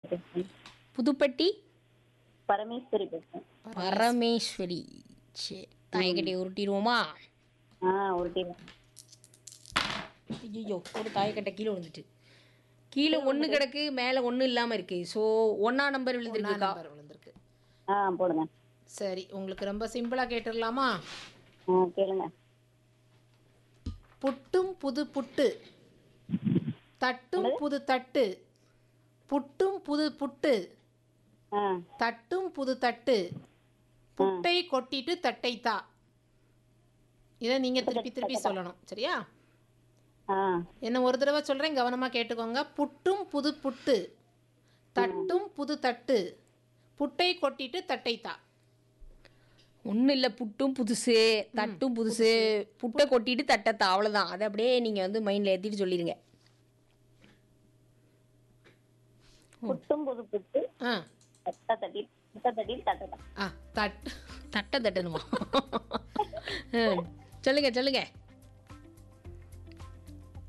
பேசுறேன் புதுப்பட்டி பரமேஸ்வரி பேசுறேன் பரமேஸ்வரி சரி தாயக்கட்டையை உருட்டிடுவோமா ஆ ஒரு ஐயோ ஒரு தாயக்கட்டை கீழே விழுந்துட்டு கீழே ஒன்று கிடக்கு மேலே ஒன்றும் இல்லாமல் இருக்கு ஸோ ஒன்றா நம்பர் விழுந்துருக்குக்கா நம்பர் விழுந்திருக்கு ஆ போடுங்க சரி உங்களுக்கு ரொம்ப சிம்பிளா கேட்டுடலாமா ஆ கேளுங்க புட்டும் புது புட்டு தட்டும் புது தட்டு புட்டும் புது புட்டு ஆ தட்டும் புது தட்டு புட்டை கொட்டிட்டு தட்டை தா இதை நீங்க திருப்பி திருப்பி சொல்லணும் சரியா ஆ என்ன ஒரு தடவை சொல்றேன் கவனமா கேட்டுக்கோங்க புட்டும் புது புட்டு தட்டும் புது தட்டு புட்டை கொட்டிட்டு தட்டை தா ஒன்றும் இல்லை புட்டும் புதுசு தட்டும் புதுசு புட்டை கொட்டிட்டு தட்டத்தா அவ்வளோதான் அதை அப்படியே நீங்கள் வந்து மைண்டில் ஏற்றிட்டு சொல்லிடுங்க புட்டும் புது புட்டு ஆ தட்ட தட்டி தட்ட தட்டி தட்டதான் ஆ தட் தட்டை தட்டணுமா ம், சொல்லுங்க சொல்லுங்க